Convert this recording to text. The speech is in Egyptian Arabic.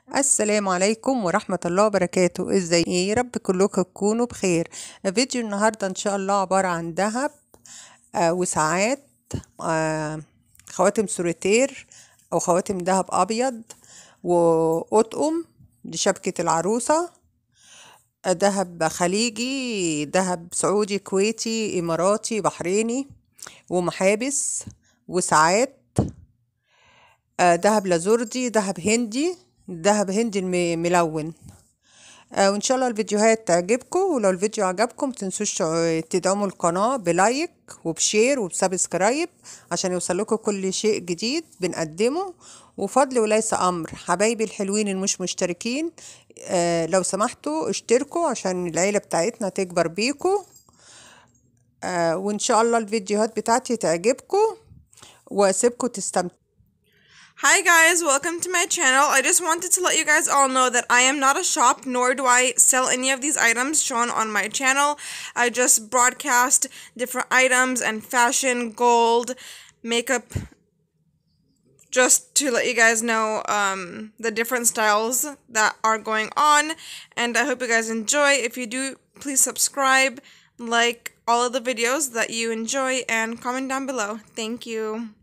السلام عليكم ورحمة الله وبركاته ازاي ايه يا رب كلكم تكونوا بخير فيديو النهاردة ان شاء الله عبارة عن دهب آه وساعات آه خواتم سوليتير او خواتم دهب ابيض وأطقم لشبكة العروسة آه، دهب خليجي دهب سعودي كويتي اماراتي بحريني ومحابس وساعات آه، دهب لازوردي دهب هندي دهب هندي الملون آه، وان شاء الله الفيديوهات تعجبكم ولو الفيديو عجبكم متنسوش تدعموا القناة بلايك وبشير وبسبسكرايب عشان يوصلكم كل شيء جديد بنقدمه وفضل وليس امر حبايبي الحلوين المش مشتركين آه لو سمحتوا اشتركوا عشان العيلة بتاعتنا تكبر بيكم آه وان شاء الله الفيديوهات بتاعتي تعجبكم واسيبكم تستمتعوا Hi guys, welcome to my channel. I just wanted to let you guys all know that I am not a shop, nor do I sell any of these items shown on my channel. I just broadcast different items and fashion, gold, makeup, just to let you guys know um, the different styles that are going on. And I hope you guys enjoy. If you do, please subscribe, like all of the videos that you enjoy, and comment down below. Thank you.